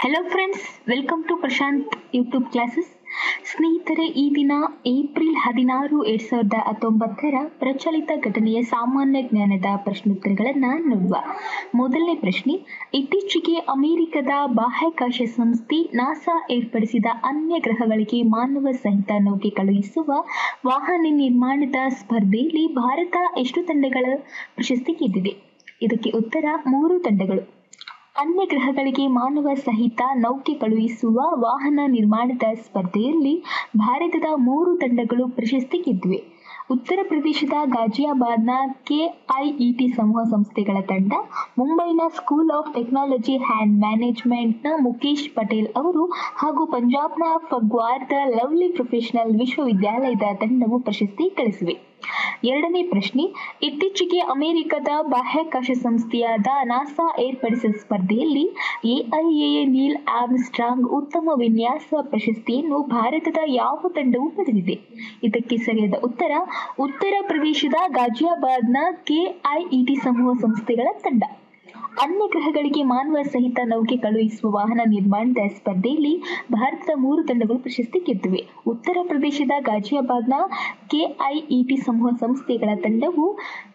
hello friends welcome to Prashanth YouTube classes ಸ್ನೇಹಿತರೆ ಈ ದಿನ ಏಪ್ರಿಲ್ ಹದಿನಾರು ಎರಡ್ ಸಾವಿರದ ಹತ್ತೊಂಬತ್ತರ ಪ್ರಚಲಿತ ಘಟನೆಯ ಸಾಮಾನ್ಯ ಜ್ಞಾನದ ಪ್ರಶ್ನೋತ್ತರಗಳನ್ನು ನೋಡುವ ಮೊದಲನೇ ಪ್ರಶ್ನೆ ಇತ್ತೀಚೆಗೆ ಅಮೆರಿಕದ ಬಾಹ್ಯಾಕಾಶ ಸಂಸ್ಥೆ ನಾಸಾ ಏರ್ಪಡಿಸಿದ ಅನ್ಯ ಗ್ರಹಗಳಿಗೆ ಮಾನವ ಸಹಿತ ನೌಕೆ ಕಳುಹಿಸುವ ವಾಹನ ನಿರ್ಮಾಣದ ಸ್ಪರ್ಧೆಯಲ್ಲಿ ಭಾರತ ಎಷ್ಟು ತಂಡಗಳ ಪ್ರಶಸ್ತಿ ಗೆದ್ದಿದೆ ಇದಕ್ಕೆ ಉತ್ತರ ಮೂರು ತಂಡಗಳು ಅನ್ಯ ಗ್ರಹಗಳಿಗೆ ಮಾನವ ಸಹಿತ ನೌಕೆ ಕಳುಹಿಸುವ ವಾಹನ ನಿರ್ಮಾಣದ ಸ್ಪರ್ಧೆಯಲ್ಲಿ ಭಾರತದ ಮೂರು ತಂಡಗಳು ಪ್ರಶಸ್ತಿ ಗೆದ್ದಿವೆ ಉತ್ತರ ಪ್ರದೇಶದ ಗಾಜಿಯಾಬಾದ್ನ ಕೆಐಇಟಿ ಸಮೂಹ ಸಂಸ್ಥೆಗಳ ತಂಡ ಮುಂಬೈನ ಸ್ಕೂಲ್ ಆಫ್ ಟೆಕ್ನಾಲಜಿ ಆ್ಯಂಡ್ ಮ್ಯಾನೇಜ್ಮೆಂಟ್ನ ಮುಖೇಶ್ ಪಟೇಲ್ ಅವರು ಹಾಗೂ ಪಂಜಾಬ್ನ ಫಗ್ವಾರ್ದ ಲವ್ಲಿ ಪ್ರೊಫೆಷನಲ್ ವಿಶ್ವವಿದ್ಯಾಲಯದ ತಂಡವು ಪ್ರಶಸ್ತಿ ಗಳಿಸಿವೆ ಎರಡನೇ ಪ್ರಶ್ನೆ ಇತ್ತೀಚೆಗೆ ಅಮೆರಿಕದ ಬಾಹ್ಯಾಕಾಶ ಸಂಸ್ಥೆಯಾದ ನಾಸಾ ಏರ್ಪಡಿಸಿದ ಸ್ಪರ್ಧೆಯಲ್ಲಿ ಎಐಎಎ ನೀಲ್ ಆರ್ಮ್ಸ್ಟ್ರಾಂಗ್ ಉತ್ತಮ ವಿನ್ಯಾಸ ಪ್ರಶಸ್ತಿಯನ್ನು ಭಾರತದ ಯಾವ ತಂಡವು ಪಡೆದಿದೆ ಇದಕ್ಕೆ ಸರಿಯಾದ ಉತ್ತರ ಉತ್ತರ ಪ್ರದೇಶದ ಗಾಜಿಯಾಬಾದ್ನ ಕೆಐಇಟಿ ಸಮೂಹ ಸಂಸ್ಥೆಗಳ ತಂಡ ಅನ್ಯ ಗ್ರಹಗಳಿಗೆ ಮಾನವ ಸಹಿತ ನೌಕೆ ಕಳುಹಿಸುವ ವಾಹನ ನಿರ್ಮಾಣದ ಸ್ಪರ್ಧೆಯಲ್ಲಿ ಭಾರತದ ಮೂರು ತಂಡಗಳು ಪ್ರಶಸ್ತಿ ಗೆದ್ದಿವೆ ಉತ್ತರ ಪ್ರದೇಶದ ಗಾಜಿಯಾಬಾದ್ನ ಕೆಐಇಟಿ ಸಮೂಹ ಸಂಸ್ಥೆಗಳ ತಂಡವು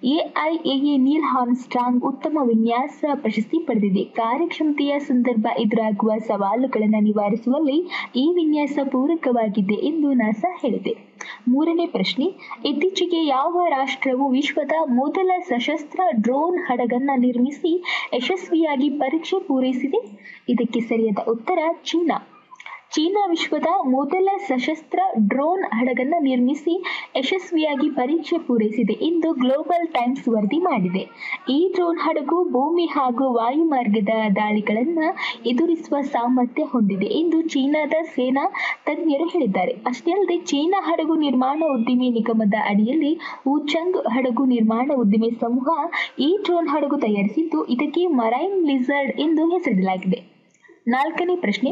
ಎಐಎಎ ನೀಲ್ ಹಾರ್ನ್ಸ್ಟ್ರಾಂಗ್ ಉತ್ತಮ ವಿನ್ಯಾಸ ಪ್ರಶಸ್ತಿ ಪಡೆದಿದೆ ಕಾರ್ಯಕ್ಷಮತೆಯ ಸಂದರ್ಭ ಎದುರಾಗುವ ಸವಾಲುಗಳನ್ನು ನಿವಾರಿಸುವಲ್ಲಿ ಈ ವಿನ್ಯಾಸ ಪೂರಕವಾಗಿದೆ ಎಂದು ನಾಸಾ ಹೇಳಿದೆ ಮೂರನೇ ಪ್ರಶ್ನೆ ಇತ್ತೀಚೆಗೆ ಯಾವ ರಾಷ್ಟ್ರವು ವಿಶ್ವದ ಮೊದಲ ಸಶಸ್ತ್ರ ಡ್ರೋನ್ ಹಡಗನ್ನ ನಿರ್ಮಿಸಿ ಯಶಸ್ವಿಯಾಗಿ ಪರೀಕ್ಷೆ ಪೂರೈಸಿದೆ ಇದಕ್ಕೆ ಸರಿಯಾದ ಉತ್ತರ ಚೀನಾ ಚೀನಾ ವಿಶ್ವದ ಮೊದಲ ಸಶಸ್ತ್ರ ಡ್ರೋನ್ ಹಡಗನ್ನ ನಿರ್ಮಿಸಿ ಯಶಸ್ವಿಯಾಗಿ ಪರೀಕ್ಷೆ ಪೂರೈಸಿದೆ ಎಂದು ಗ್ಲೋಬಲ್ ಟೈಮ್ಸ್ ವರದಿ ಮಾಡಿದೆ ಈ ಡ್ರೋನ್ ಹಡಗು ಭೂಮಿ ಹಾಗೂ ವಾಯುಮಾರ್ಗದ ದಾಳಿಗಳನ್ನು ಎದುರಿಸುವ ಸಾಮರ್ಥ್ಯ ಹೊಂದಿದೆ ಎಂದು ಚೀನಾದ ಸೇನಾ ತಜ್ಞರು ಹೇಳಿದ್ದಾರೆ ಅಷ್ಟೇ ಅಲ್ಲದೆ ಚೀನಾ ಹಡಗು ನಿರ್ಮಾಣ ಉದ್ದಿಮೆ ನಿಗಮದ ಅಡಿಯಲ್ಲಿ ಊಚಂಗ್ ಹಡಗು ನಿರ್ಮಾಣ ಉದ್ದಿಮೆ ಸಮೂಹ ಈ ಡ್ರೋನ್ ಹಡಗು ತಯಾರಿಸಿದ್ದು ಇದಕ್ಕೆ ಮರೈನ್ ಲಿಸರ್ಡ್ ಎಂದು ಹೆಸರಿಡಲಾಗಿದೆ ನಾಲ್ಕನೇ ಪ್ರಶ್ನೆ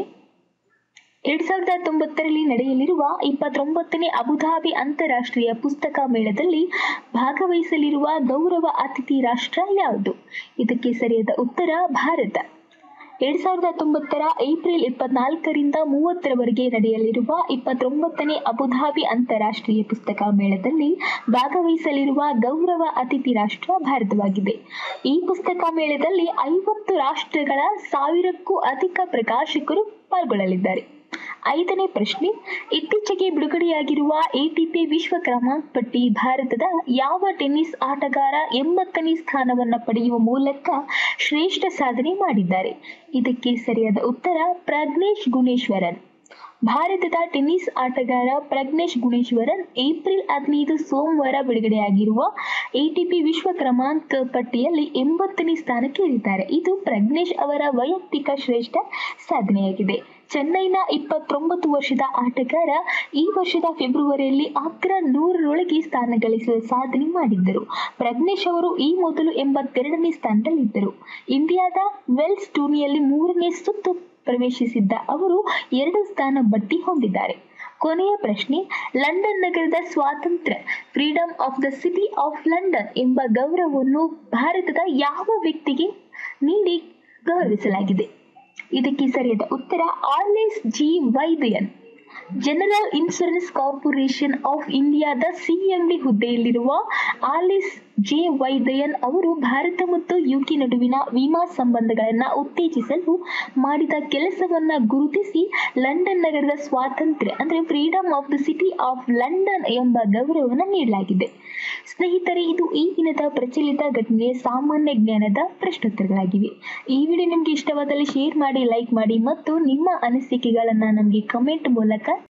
ಎರಡ್ ಸಾವಿರದ ಹತ್ತೊಂಬತ್ತರಲ್ಲಿ ನಡೆಯಲಿರುವ ಇಪ್ಪತ್ತೊಂಬತ್ತನೇ ಅಬುಧಾಬಿ ಅಂತಾರಾಷ್ಟ್ರೀಯ ಪುಸ್ತಕ ಮೇಳದಲ್ಲಿ ಭಾಗವಹಿಸಲಿರುವ ಗೌರವ ಅತಿಥಿ ರಾಷ್ಟ್ರ ಯಾವುದು ಇದಕ್ಕೆ ಸರಿಯಾದ ಉತ್ತರ ಭಾರತ ಎರಡ್ ಸಾವಿರದ ಹತ್ತೊಂಬತ್ತರ ಏಪ್ರಿಲ್ ಇಪ್ಪತ್ನಾಲ್ಕರಿಂದ ಮೂವತ್ತರವರೆಗೆ ನಡೆಯಲಿರುವ ಇಪ್ಪತ್ತೊಂಬತ್ತನೇ ಅಬುಧಾಬಿ ಅಂತಾರಾಷ್ಟ್ರೀಯ ಪುಸ್ತಕ ಮೇಳದಲ್ಲಿ ಭಾಗವಹಿಸಲಿರುವ ಗೌರವ ಅತಿಥಿ ರಾಷ್ಟ್ರ ಭಾರತವಾಗಿದೆ ಈ ಪುಸ್ತಕ ಮೇಳದಲ್ಲಿ ಐವತ್ತು ರಾಷ್ಟ್ರಗಳ ಸಾವಿರಕ್ಕೂ ಅಧಿಕ ಪ್ರಕಾಶಕರು ಪಾಲ್ಗೊಳ್ಳಲಿದ್ದಾರೆ ಐದನೇ ಪ್ರಶ್ನೆ ಇತ್ತೀಚೆಗೆ ಬಿಡುಗಡೆಯಾಗಿರುವ ಎಟಿಪಿ ವಿಶ್ವ ಕ್ರಮಾಂಕ ಪಟ್ಟಿ ಭಾರತದ ಯಾವ ಟೆನ್ನಿಸ್ ಆಟಗಾರ ಎಂಬತ್ತನೇ ಸ್ಥಾನವನ್ನು ಪಡೆಯುವ ಮೂಲಕ ಶ್ರೇಷ್ಠ ಸಾಧನೆ ಮಾಡಿದ್ದಾರೆ ಇದಕ್ಕೆ ಸರಿಯಾದ ಉತ್ತರ ಪ್ರಜ್ನೇಶ್ ಗುಣೇಶ್ವರನ್ ಭಾರತದ ಟೆನ್ನಿಸ್ ಆಟಗಾರ ಪ್ರಜ್ನೇಶ್ ಗುಣೇಶ್ವರನ್ ಏಪ್ರಿಲ್ ಹದಿನೈದು ಸೋಮವಾರ ಬಿಡುಗಡೆಯಾಗಿರುವ ಎಟಿಪಿ ವಿಶ್ವ ಕ್ರಮಾಂಕ ಪಟ್ಟಿಯಲ್ಲಿ ಎಂಬತ್ತನೇ ಸ್ಥಾನಕ್ಕೆ ಏರಿದ್ದಾರೆ ಇದು ಪ್ರಜ್ನೇಶ್ ಅವರ ವೈಯಕ್ತಿಕ ಶ್ರೇಷ್ಠ ಸಾಧನೆಯಾಗಿದೆ ಚೆನ್ನೈನ ಇಪ್ಪತ್ತೊಂಬತ್ತು ವರ್ಷದ ಆಟಗಾರ ಈ ವರ್ಷದ ಫೆಬ್ರವರಿಯಲ್ಲಿ ಅಗ್ರ ನೂರರೊಳಗೆ ಸ್ಥಾನ ಗಳಿಸುವ ಸಾಧನೆ ಮಾಡಿದ್ದರು ಪ್ರಜ್ನೇಶ್ ಅವರು ಈ ಮೊದಲು ಎಂಬತ್ತೆರಡನೇ ಸ್ಥಾನದಲ್ಲಿದ್ದರು ಇಂಡಿಯಾದ ವೆಲ್ಸ್ ಟೂರ್ನಿಯಲ್ಲಿ ಮೂರನೇ ಸುತ್ತು ಪ್ರವೇಶಿಸಿದ್ದ ಅವರು ಎರಡು ಸ್ಥಾನ ಬಡ್ಡಿ ಹೊಂದಿದ್ದಾರೆ ಕೊನೆಯ ಪ್ರಶ್ನೆ ಲಂಡನ್ ನಗರದ ಸ್ವಾತಂತ್ರ್ಯ freedom of the city of London ಎಂಬ ಗೌರವವನ್ನು ಭಾರತದ ಯಾವ ವ್ಯಕ್ತಿಗೆ ನೀಡಿ ಗೌರವಿಸಲಾಗಿದೆ ಇದಕ್ಕೆ ಸರಿಯಾದ ಉತ್ತರ Alice G Vaidyan general insurance corporation of ಇಂಡಿಯಾದ ಸಿಎಂಡಿ ಹುದ್ದೆಯಲ್ಲಿರುವ ಆಲಿಸ್ ಜೆ ವೈದ್ಯನ್ ಅವರು ಭಾರತ ಮತ್ತು ಯುಕೆ ನಡುವಿನ ವಿಮಾ ಸಂಬಂಧಗಳನ್ನು ಉತ್ತೇಜಿಸಲು ಮಾಡಿದ ಕೆಲಸವನ್ನ ಗುರುತಿಸಿ ಲಂಡನ್ ನಗರದ ಸ್ವಾತಂತ್ರ್ಯ ಅಂದ್ರೆ freedom of the city of London ಎಂಬ ಗೌರವವನ್ನು ನೀಡಲಾಗಿದೆ ಸ್ನೇಹಿತರೆ ಇದು ಈ ದಿನದ ಪ್ರಚಲಿತ ಘಟನೆಯ ಸಾಮಾನ್ಯ ಜ್ಞಾನದ ಪ್ರಶ್ನೋತ್ತರಗಳಾಗಿವೆ ಈ ವಿಡಿಯೋ ನಿಮಗೆ ಇಷ್ಟವಾದಲ್ಲಿ ಶೇರ್ ಮಾಡಿ ಲೈಕ್ ಮಾಡಿ ಮತ್ತು ನಿಮ್ಮ ಅನಿಸಿಕೆಗಳನ್ನು ನಮಗೆ ಕಮೆಂಟ್ ಮೂಲಕ